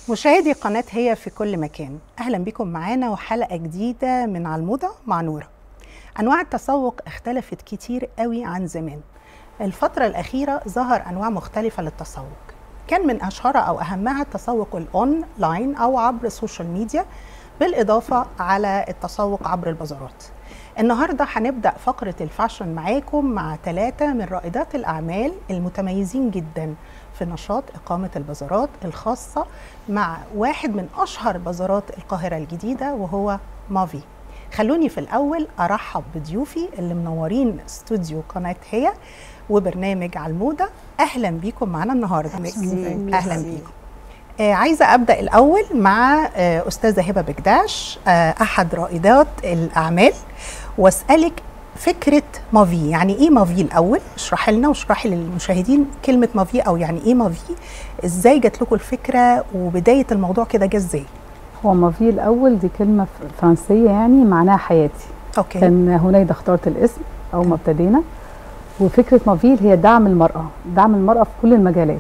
مشاهدي قناة هي في كل مكان أهلا بكم معانا وحلقة جديدة من على الموضة مع نورة أنواع التسوق اختلفت كتير قوي عن زمان الفترة الأخيرة ظهر أنواع مختلفة للتسوق كان من أشهرها أو أهمها التسوق الأونلاين أو عبر السوشيال ميديا بالإضافة على التسوق عبر البازارات النهارده هنبدا فقره الفاشن معاكم مع ثلاثه من رائدات الاعمال المتميزين جدا في نشاط اقامه البازارات الخاصه مع واحد من اشهر بازارات القاهره الجديده وهو مافي خلوني في الاول ارحب بضيوفي اللي منورين استوديو قناه هي وبرنامج على الموضه اهلا بيكم معانا النهارده اهلا بيكم آه عايزه ابدا الاول مع آه استاذه هبه بكداش آه احد رائدات الاعمال واسالك فكره مافي يعني ايه مافي الاول اشرحي لنا واشرحي للمشاهدين كلمه مافي او يعني ايه مافي ازاي جات لكم الفكره وبدايه الموضوع كده جه ازاي هو مافي الاول دي كلمه فرنسيه يعني معناها حياتي اوكي كان هنيدا اختارت الاسم اول ما ابتدينا وفكره مافي هي دعم المراه دعم المراه في كل المجالات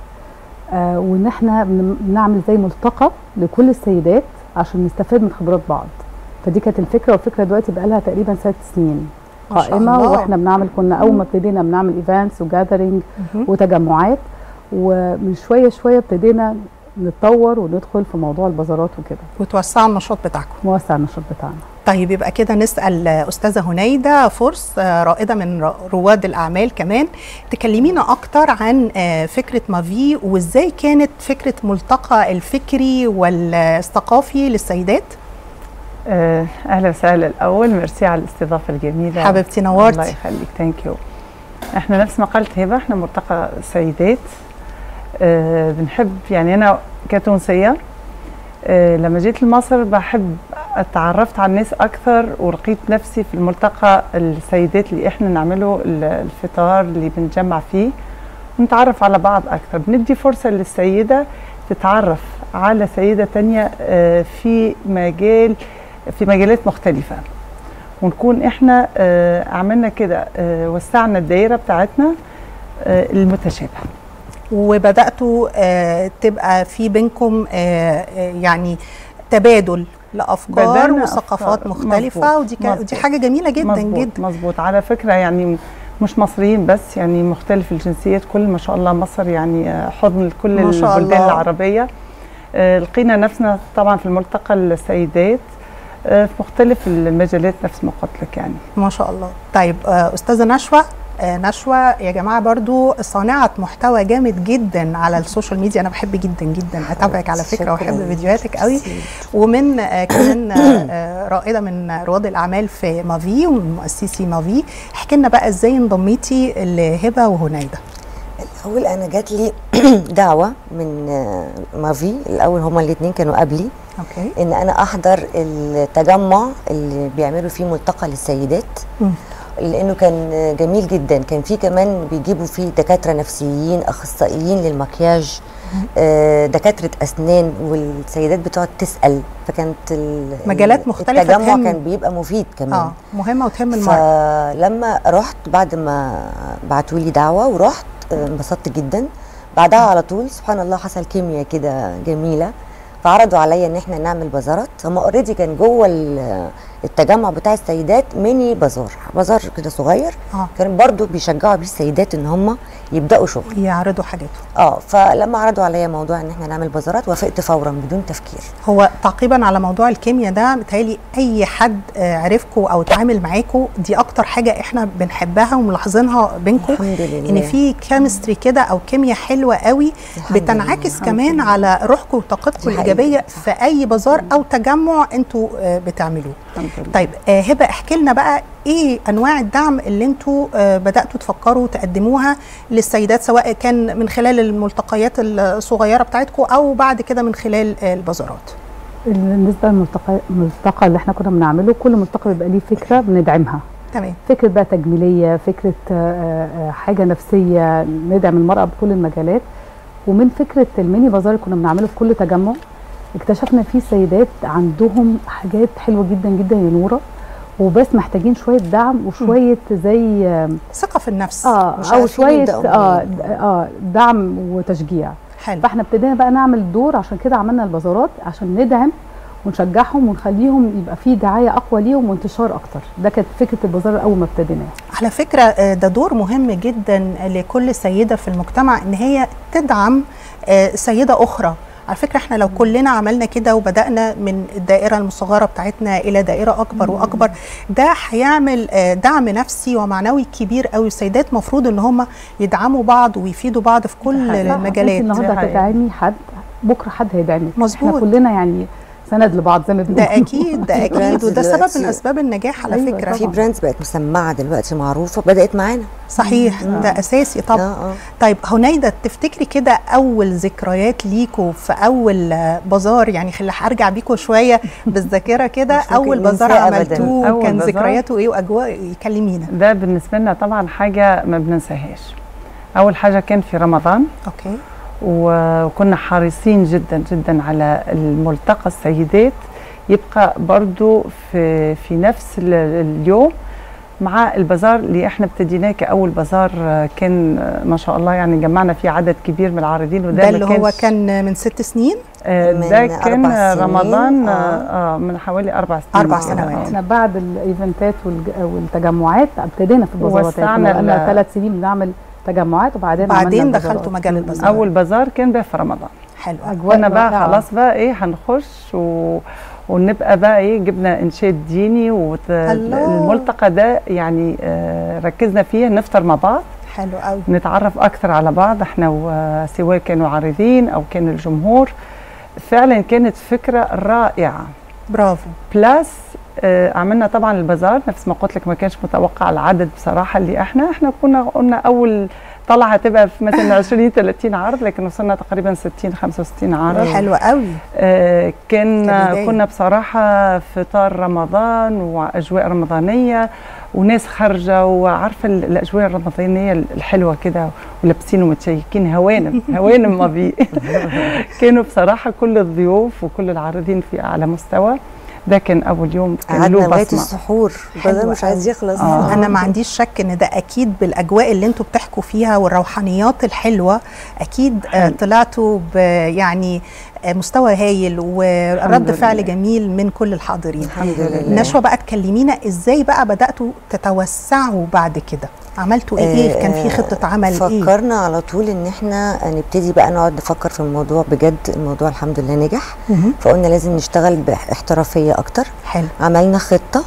آه وان احنا بنعمل زي ملتقى لكل السيدات عشان نستفاد من خبرات بعض فدي كانت الفكره والفكره دلوقتي بقى لها تقريبا ست سنين ما شاء قائمه الله. واحنا بنعمل كنا اول ما ابتدينا بنعمل ايفنتس وجاذرينج وتجمعات ومن شويه شويه ابتدينا نتطور وندخل في موضوع البازارات وكده وتوسعوا النشاط بتاعكم موسع النشاط بتاعنا طيب يبقى كده نسال استاذه هنيده فرس آه، رائده من ر- رواد الاعمال كمان تكلمينا اكتر عن آه، فكره مافي وازاي كانت فكره ملتقى الفكري والثقافي للسيدات آه، اهلا وسهلا الاول ميرسي على الاستضافه الجميله حبيبتي نورتي. الله يخليك ثانك يو احنا نفس ما قالت هبه احنا ملتقى سيدات آه بنحب يعني انا كتونسيه آه لما جيت لمصر بحب اتعرفت على الناس اكثر ولقيت نفسي في الملتقى السيدات اللي احنا نعمله ال- الفطار اللي بنجمع فيه ونتعرف على بعض اكثر بندي فرصه للسيده تتعرف على سيده تانية آه، في مجال في مجالات مختلفه ونكون احنا آه، عملنا كده آه، وسعنا الدائره بتاعتنا آه، المتشابهه وبداتوا آه، تبقى في بينكم آه، آه، يعني تبادل لافكار بدأنا وثقافات أفكار. مختلفه مظبوط، ودي كا- ودي مظبوط. حاجه جميله جدا مظبوط جدا مظبوط على فكره يعني مش مصريين بس يعني مختلف الجنسيات كل ما شاء الله مصر يعني آه، حضن لكل ما شاء البلدان الله. العربيه آه، لقينا نفسنا طبعا في الملتقى السيدات آه، في مختلف المجالات نفس ما قلت لك يعني ما شاء الله طيب آه، استاذه نشوى آه، نشوى يا جماعه برضو صانعه محتوى جامد جدا على السوشيال ميديا انا بحب جدا جدا اتابعك على فكره واحب فيديوهاتك قوي ومن آه، كمان آه، آه، رائده من رواد الاعمال في مافي ومن مؤسسي مافي احكي لنا بقى ازاي انضميتي لهبه وهنيده الاول انا جات لي دعوه من آه، مافي الاول هما الاثنين كانوا قبلي اوكي ان انا احضر التجمع اللي بيعملوا فيه ملتقى للسيدات مم. لانه كان جميل جدا كان فيه كمان بيجيبوا فيه دكاتره نفسيين اخصائيين للمكياج آه، دكاتره اسنان والسيدات بتقعد تسال فكانت ال- مجالات مختلفة التجمع تهم. كان بيبقى مفيد كمان اه مهمه وتهم المراه فلما رحت بعد ما بعتوا لي دعوه ورحت آه، انبسطت جدا بعدها على طول سبحان الله حصل كيمياء كده جميله فعرضوا عليا ان احنا نعمل بازارات هم اوريدي كان جوه ال- التجمع بتاع السيدات ميني بازار بازار كده صغير اه كان برضو بيشجعوا بيه السيدات ان هم يبداوا شغل يعرضوا حاجاتهم اه فلما عرضوا عليا موضوع ان احنا نعمل بازارات وافقت فورا بدون تفكير هو تعقيبا على موضوع الكيمياء ده متهيألي اي حد آه، عرفكم او اتعامل معاكم دي اكتر حاجه احنا بنحبها وملاحظينها بينكم الحمد لله ان في كيمستري كده او كيمياء حلوه قوي الحمد بتنعكس لله. كمان على روحكم وطاقتكم دي حقيقة. الايجابيه في اي بازار او تجمع انتوا آه، بتعملوه الحمد لله. طيب آه، هبه احكي لنا بقى ايه انواع الدعم اللي انتوا آه، بداتوا تفكروا تقدموها للسيدات سواء كان من خلال الملتقيات الصغيره بتاعتكم او بعد كده من خلال آه، البازارات بالنسبه للملتقى الملتقى اللي احنا كنا بنعمله كل ملتقى بيبقى ليه فكره بندعمها تمام فكره بقى تجميليه فكره آه، آه، حاجه نفسيه ندعم المراه بكل المجالات ومن فكره الميني بازار اللي كنا بنعمله في كل تجمع اكتشفنا في سيدات عندهم حاجات حلوه جدا جدا يا نوره وبس محتاجين شويه دعم وشويه زي ثقه في النفس اه مش او عارفين شويه يبدأوا اه منين. اه دعم وتشجيع حلو فاحنا ابتدينا بقى نعمل دور عشان كده عملنا البازارات عشان ندعم ونشجعهم ونخليهم يبقى في دعايه اقوى ليهم وانتشار اكتر ده كانت فكره البازار اول ما ابتديناه على فكرة آه، ده دور مهم جدا لكل سيدة في المجتمع ان هي تدعم آه، سيدة اخرى على فكرة احنا لو كلنا عملنا كده وبدأنا من الدائرة المصغرة بتاعتنا إلى دائرة أكبر وأكبر ده هيعمل آه، دعم نفسي ومعنوي كبير قوي السيدات مفروض ان هم يدعموا بعض ويفيدوا بعض في كل حقيقي. لا، المجالات انت النهارده دي حقيقة. هتدعمي حد بكره حد هيدعمك مظبوط. احنا كلنا يعني سند لبعض زي ما بنقول ده اكيد ده اكيد براندز وده سبب دلوقتي. من اسباب النجاح على أيوة فكره في طبعاً. براندز بقت مسمعه دلوقتي معروفه بدات معانا صحيح ده اساسي طبعا اه اه طيب هنيدة تفتكري كده اول ذكريات ليكوا في اول آه، بازار يعني خلي هرجع بيكوا شويه بالذاكره كده مش ممكن اول بازار ننساه أبداً. عملتوه أول كان بازار. ذكرياته ايه واجواء يكلمينا ده بالنسبه لنا طبعا حاجه ما بننساهاش اول حاجه كان في رمضان اوكي وكنا حريصين جدا جدا على الملتقى السيدات يبقى برضو في في نفس ال- اليوم مع البازار اللي احنا ابتديناه كاول بازار آه، كان آه، ما شاء الله يعني جمعنا فيه عدد كبير من العارضين وده ده ما اللي هو كانش- كان من ست سنين آه، من ده كان أربع سنين، رمضان آه. آه. آه من حوالي اربع سنين أربع آه، سنوات. آه. احنا بعد الايفنتات والج- والتجمعات ابتدينا في البازارات يعني وسعنا كنا بقالنا ال- ثلاث سنين بنعمل تجمعات وبعدين بعدين عملنا دخلتوا البازارات. مجال البازار. اول بازار كان بقى في رمضان حلو اجواء كنا بقى رائعة. خلاص بقى ايه هنخش و... ونبقى بقى ايه جبنا انشاد ديني الله. والملتقى ده يعني آه ركزنا فيه نفطر مع بعض حلو قوي نتعرف اكثر على بعض احنا وسواء كانوا عارضين او كان الجمهور فعلا كانت فكره رائعه برافو بلس آه عملنا طبعا البازار نفس ما قلت لك ما كانش متوقع العدد بصراحه اللي احنا احنا كنا قلنا اول طلعه هتبقى في مثلا 20 30 عرض لكن وصلنا تقريبا 60 65 عرض حلو قوي آه، كان كبداية. كنا بصراحة فطار رمضان وأجواء رمضانية وناس خارجة وعارفة ال- الأجواء الرمضانية الحلوة كده ولابسين ومتشيكين هوانم هوانم مضيء كانوا بصراحة كل الضيوف وكل العارضين في أعلى مستوى ده كان أول يوم كان قعدنا له لغايه بصمة السحور حلوة البازار مش عايز أوي. يخلص آه. انا ما عنديش شك ان ده اكيد بالاجواء اللي انتوا بتحكوا فيها والروحانيات الحلوه اكيد آه حلو. طلعتوا ب- يعني آه مستوى هايل ورد الحمد فعل لله. جميل من كل الحاضرين الحمد لله نشوى بقى تكلمينا ازاي بقى بداتوا تتوسعوا بعد كده عملتوا ايه آه، كان في خطه عمل ايه فكرنا على طول ان احنا نبتدي بقى نقعد نفكر في الموضوع بجد الموضوع الحمد لله نجح مهم. فقلنا لازم نشتغل باحترافيه اكتر حلو عملنا خطه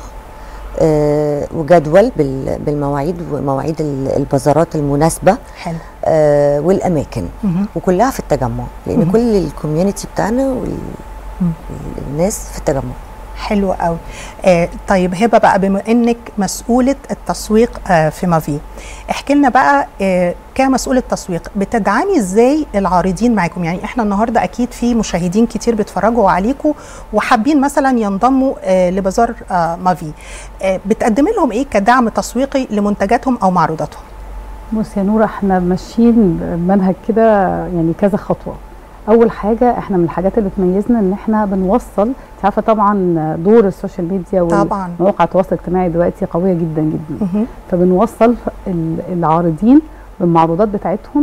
آه، وجدول بال- بالمواعيد ومواعيد ال- البازارات المناسبه حلو آه، والاماكن مهم. وكلها في التجمع لان مهم. كل الكوميونتي بتاعنا مم. والناس في التجمع حلو قوي آه طيب هبه بقى بما انك مسؤوله التسويق آه في مافي احكي لنا بقى آه كمسؤوله تسويق بتدعمي ازاي العارضين معاكم يعني احنا النهارده اكيد في مشاهدين كتير بيتفرجوا عليكم وحابين مثلا ينضموا آه لبازار آه مافي آه بتقدمي لهم ايه كدعم تسويقي لمنتجاتهم او معروضاتهم بص يا نورة احنا ماشيين منهج كده يعني كذا خطوة أول حاجة احنا من الحاجات اللي تميزنا ان احنا بنوصل انت عارفة طبعا دور السوشيال ميديا طبعا ومواقع التواصل الاجتماعي دلوقتي قوية جدا جدا مهم. فبنوصل ال- العارضين بالمعروضات بتاعتهم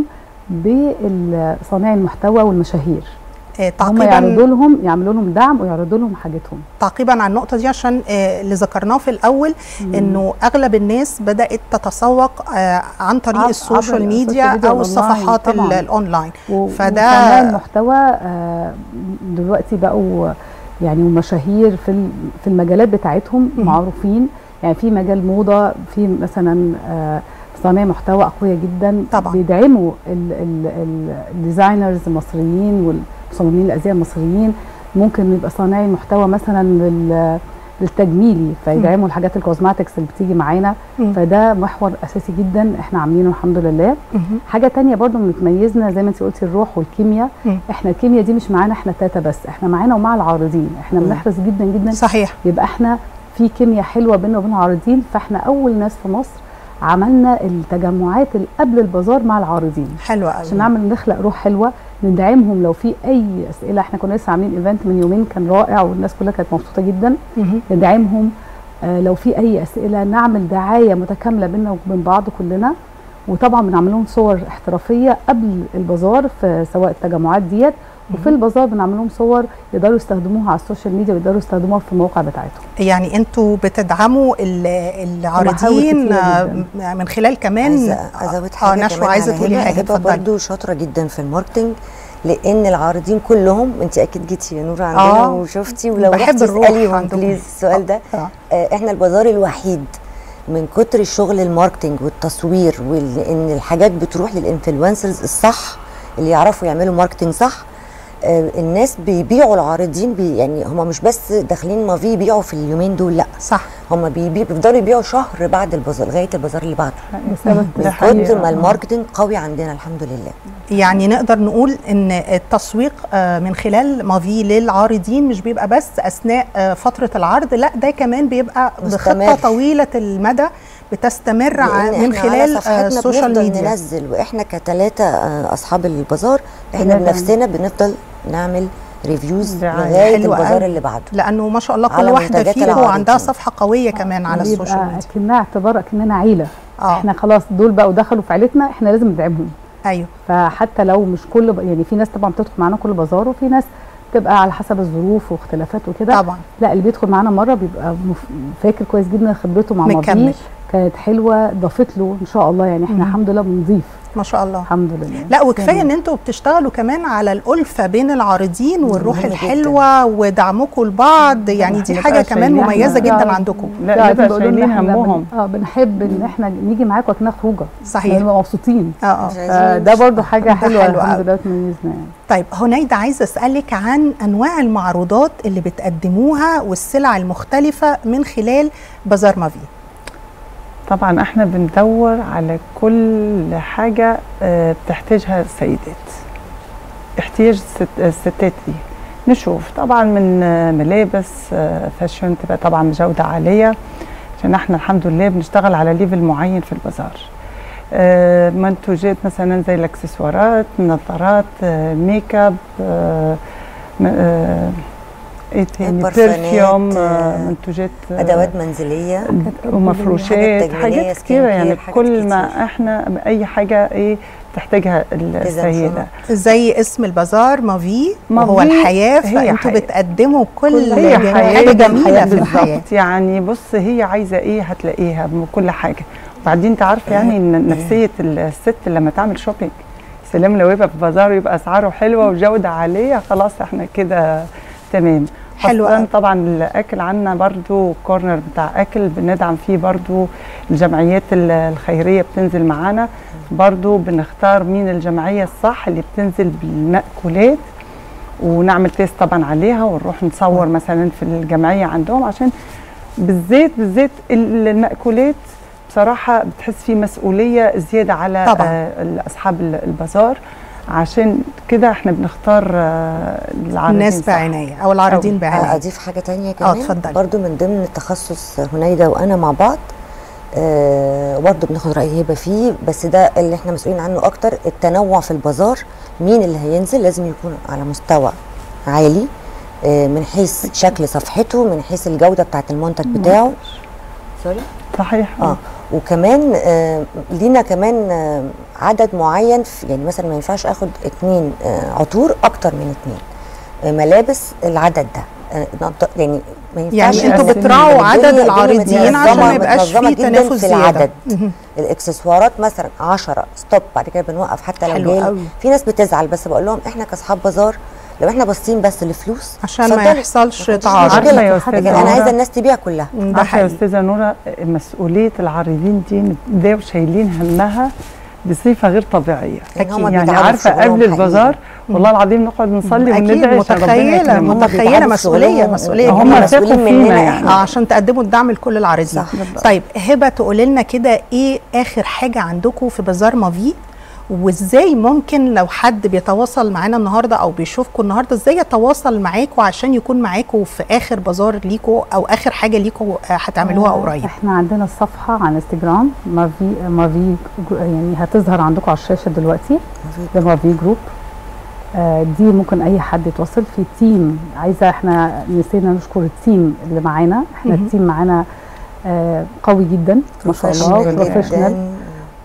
بصانعي المحتوى والمشاهير آه هم يعرضوا تعقيبا لهم يعملوا لهم دعم ويعرضوا لهم حاجتهم تعقيبا على النقطه دي عشان آه اللي ذكرناه في الاول انه اغلب الناس بدات تتسوق آه عن طريق عبر- السوشيال عبر ميديا السوشيال ميديا او والأونلاين الصفحات ال- طبعاً. الاونلاين و- فده- وصانعي المحتوى آه، دلوقتي بقوا يعني مشاهير في ال- في المجالات بتاعتهم مهم. معروفين يعني في مجال موضه في مثلا آه، صانعي محتوى اقوياء جدا طبعاً. بيدعموا ال- ال- ال- الديزاينرز المصريين والمصممين الازياء المصريين ممكن يبقى صانعي محتوى مثلا لل للتجميلي فيدعموا الحاجات الكوزماتكس اللي بتيجي معانا مم. فده محور اساسي جدا احنا عاملينه الحمد لله مهم. حاجه تانية برضو بتميزنا زي ما انت قلتي الروح والكيمياء مم. احنا الكيمياء دي مش معانا احنا ثلاثه بس احنا معانا ومع العارضين احنا مم. بنحرص جدا جدا صحيح يبقى احنا في كيمياء حلوه بيننا وبين العارضين فاحنا اول ناس في مصر عملنا التجمعات اللي قبل البازار مع العارضين حلو قوي عشان نعمل نخلق روح حلوه ندعمهم لو في اي اسئله احنا كنا لسه عاملين ايفنت من يومين كان رائع والناس كلها كانت مبسوطه جدا مهم. ندعمهم آه، لو في اي اسئله نعمل دعايه متكامله بيننا وبين بعض كلنا وطبعا بنعمل لهم صور احترافيه قبل البازار في سواء التجمعات ديت وفي البازار بنعمل لهم صور يقدروا يستخدموها على السوشيال ميديا ويقدروا يستخدموها في المواقع بتاعتهم يعني انتوا بتدعموا ال- العارضين كتيرة آه، جداً. من خلال كمان عايزة ازود حاجه اه نشوى كمان عايزه على تقولي هبة. حاجه هبه اتفضلي برضه شاطره جدا في الماركتنج لان العارضين كلهم انت اكيد جيتي يا نور عندنا آه. وشفتي ولو بحب رحتي الروح اساليهم عندكم. بليز السؤال ده آه. آه، احنا البازار الوحيد من كتر الشغل الماركتنج والتصوير وان الحاجات بتروح للانفلونسرز الصح اللي يعرفوا يعملوا ماركتنج صح آه، الناس بيبيعوا العارضين بي يعني هم مش بس داخلين مافي يبيعوا في اليومين دول لا صح هم بيبي- بيفضلوا يبيعوا شهر بعد البازار لغايه البازار اللي بعده بسبب من ده كتر حقيقة. ما الماركتنج قوي عندنا الحمد لله يعني نقدر نقول ان التسويق آه، من خلال مافي للعارضين مش بيبقى بس اثناء آه، فتره العرض لا ده كمان بيبقى مستمر. بخطه طويله المدى بتستمر ع- لأن من إحنا على خلال آه، صفحتنا السوشيال بنفضل ميديا ننزل واحنا كتلاتة آه، اصحاب البازار احنا بندعم. بنفسنا بنفضل نعمل ريفيوز دعاية. لغايه حلو البازار قوي. اللي بعده لانه ما شاء الله كل على واحده منتجات فيكم العارضين. عندها صفحه قويه كمان على بيبقى السوشيال ميديا اكنها اعتبار اكننا عيله اه احنا خلاص دول بقوا دخلوا في عيلتنا احنا لازم ندعمهم ايوه فحتى لو مش كل ب... يعني في ناس طبعا بتدخل معانا كل بازار وفي ناس بتبقى على حسب الظروف واختلافات وكده طبعا لا اللي بيدخل معانا مره بيبقى مف... فاكر كويس جدا خبرته مع مكمل. مافي كانت حلوه ضافت له ان شاء الله يعني احنا مم. الحمد لله بنضيف ما شاء الله الحمد لله لا وكفايه يعني ان انتوا بتشتغلوا كمان على الالفه بين العارضين والروح مهم جداً. الحلوه ودعمكم لبعض يعني دي إحنا حاجه بقى كمان شايلين مميزه إحنا- جدا عندكم لا قاعدين نبقى بيقولوا لنا شايلين إحنا بن- همهم اه بنحب ان احنا نيجي معاكم وكنا خروجه صحيح نبقى مبسوطين اه اه مش عايزين آه ده نمشي. برضو حاجه ده حلوه حلو الحمد أوي. لله تميزنا يعني طيب هنيدا عايزه اسالك عن انواع المعروضات اللي بتقدموها والسلع المختلفه من خلال بازار مافي طبعا احنا بندور على كل حاجة آه، بتحتاجها السيدات احتياج الست- الستات دي نشوف طبعا من آه، ملابس آه، فاشن تبقى طبعا بجودة عالية عشان احنا الحمد لله بنشتغل على ليفل معين في البازار آه، منتوجات مثلا زي الاكسسوارات نظارات آه، ميك اب آه، م- آه، ايه تاني برفانات، برفيوم آه، آه، منتوجات آه، ادوات منزليه حاجات ومفروشات تجميلية، حاجات سكين كتيرة يعني كير، حاجات كل ما كتير. احنا اي حاجة ايه تحتاجها السيدة زي اسم البازار مافي وهو مافي الحياه هي فانتوا حياة. بتقدموا كل كل هي جميل- حياة حاجه جميله في الحياه بالظبط يعني بص هي عايزة ايه هتلاقيها بكل حاجة وبعدين انت عارفة يعني ان نفسية الست لما تعمل شوبينج سلام لو يبقى في بازار يبقى اسعاره حلوة وجودة عالية خلاص احنا كده تمام حلو خاصة أوي. طبعا الاكل عندنا برضو كورنر بتاع اكل بندعم فيه برضو الجمعيات ال- الخيريه بتنزل معانا برضو بنختار مين الجمعيه الصح اللي بتنزل بالمأكولات ونعمل تيست طبعا عليها ونروح نصور مثلا في الجمعيه عندهم عشان بالذات بالذات ال- المأكولات بصراحه بتحس في مسؤوليه زياده على طبعاً. آه، اصحاب ال- البازار عشان كده احنا بنختار آه، العارضين الناس صح. بعنايه او العارضين أوي. بعنايه اضيف حاجه تانية كمان اتفضلي. برضو من ضمن تخصص هنيدا وانا مع بعض آه برضو بناخد راي هبه فيه بس ده اللي احنا مسؤولين عنه اكتر التنوع في البازار مين اللي هينزل لازم يكون على مستوى عالي آه من حيث شكل صفحته من حيث الجوده بتاعه المنتج بتاعه سوري صحيح اه وكمان آه لينا كمان آه عدد معين في يعني مثلا ما ينفعش اخد اتنين آه عطور اكتر من اتنين آه ملابس العدد ده آه نط- يعني ما ينفعش يعني انتوا الدنيا- بتراعوا الدنيا- عدد الدنيا العارضين متنظمة- عشان ما يبقاش متنظمة فيه جداً تنافس في زياده العدد. مهم. الاكسسوارات مثلا 10 ستوب بعد كده بنوقف حتى لو حلو جاي قوي. في ناس بتزعل بس بقول لهم احنا كاصحاب بازار لو احنا باصين بس لفلوس عشان ما اتفضلوا. يحصلش مفيش تعارض عارفة مشكلة. يا لكن أستاذة لكن انا نورة؟ عايزه الناس تبيع كلها ده عارفه يا حقيقي استاذه نوره مسؤوليه العارضين دي ده وشايلين همها بصفه غير طبيعيه لأن هما أكيد. يعني بيتعبوا في عارفه شغلهم قبل البازار حقيقي. والله العظيم نقعد نصلي اكيد وندعي عشان ربنا متخيله يكرمهم. هما متخيله بيتعبوا في مسؤوليه شغلهم. مسؤوليه هم كبيرة. مسؤولين مسؤولين فينا مننا يعني اه عشان تقدموا الدعم لكل العارضين صح. طيب هبه تقول لنا كده ايه اخر حاجه عندكم في بازار مافي وازاي ممكن لو حد بيتواصل معانا النهارده او بيشوفكم النهارده ازاي يتواصل معاكم عشان يكون معاكم في اخر بازار ليكم او اخر حاجه ليكم آه، هتعملوها آه، قريب احنا عندنا الصفحه على انستجرام مافي مافي جو- يعني هتظهر عندكم على الشاشه دلوقتي ده مافي جروب آه دي ممكن اي حد يتواصل في تيم عايزه احنا نسينا نشكر التيم اللي معانا احنا مهم. التيم معانا آه قوي جدا ما شاء الله Professional بروفيشنال جداً.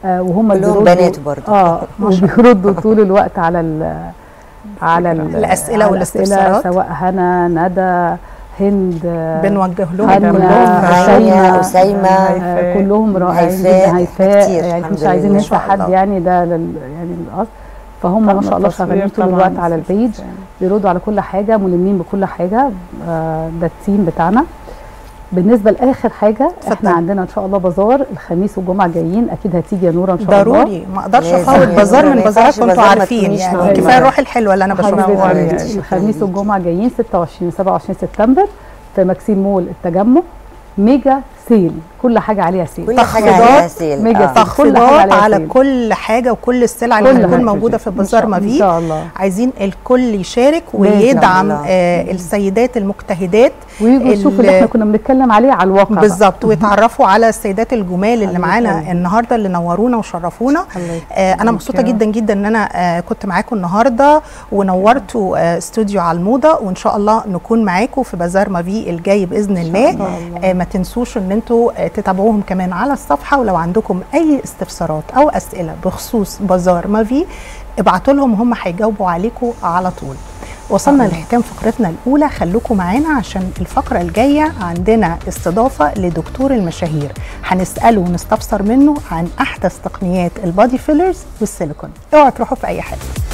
آه وهم اللي كلهم بيردوا- بنات برضه. اه وبيردوا طول الوقت على ال على ال- الأسئلة على والاستفسارات. سواء هنا ندى هند آه، بنوجه لهم هانيا، كلهم هانيا، هانيا أسيمة آه، كلهم رائعين هيفاء، جدا هيفاء كتير، يعني الحمد مش عايزين لله. ننسى ما شاء حد الله. يعني ده لل يعني الاصل فهم ما شاء الله شغالين طول الوقت على البيج بيردوا على كل حاجه ملمين بكل حاجه آه، ده التيم بتاعنا بالنسبه لاخر حاجه احنا اتفضلي. عندنا ان شاء الله بازار الخميس والجمعه جايين اكيد هتيجي يا نورا ان شاء الله ضروري ما اقدرش لازم افوت يا بازار نورا، من ما بازارات ينفعش انتوا بازار ما عارفين تكونيش يعني موجودة. كفايه الروح الحلوه اللي انا حبيبي بشوفها والله. يعني. الخميس والجمعه جايين 26 27 سبتمبر في ماكسيم مول التجمع ميجا سيل كل حاجه عليها سيل كل حاجه تخفيضات، عليها سيل ميجا آه. سيل. كل حاجة تخفيضات عليها على سيل. كل حاجه وكل السلع كل اللي هتكون حاجة. موجوده في إن بازار شاء- ان مافي شاء الله عايزين الكل يشارك لازم. ويدعم الله. آه السيدات المجتهدات ويجوا يشوفوا اللي ال- احنا كنا بنتكلم عليه على الواقع بقى. بالظبط ويتعرفوا على السيدات الجمال اللي الله معانا يخليك. النهارده اللي نورونا وشرفونا الله يخليك. آه انا مبسوطه جدا جدا ان انا آه كنت معاكم النهارده ونورتوا آه استوديو على الموضه وان شاء الله نكون معاكم في بازار مافي الجاي باذن الله الله. آه ما تنسوش ان انتوا آه تتابعوهم كمان على الصفحه ولو عندكم اي استفسارات او اسئله بخصوص بازار مافي ابعتوا لهم هم هيجاوبوا عليكم على طول وصلنا لختام فقرتنا الاولى خلوكم معانا عشان الفقره الجايه عندنا استضافه لدكتور المشاهير هنساله ونستفسر منه عن احدث تقنيات البادي فيلرز والسيليكون اوعوا تروحوا في اي حاجه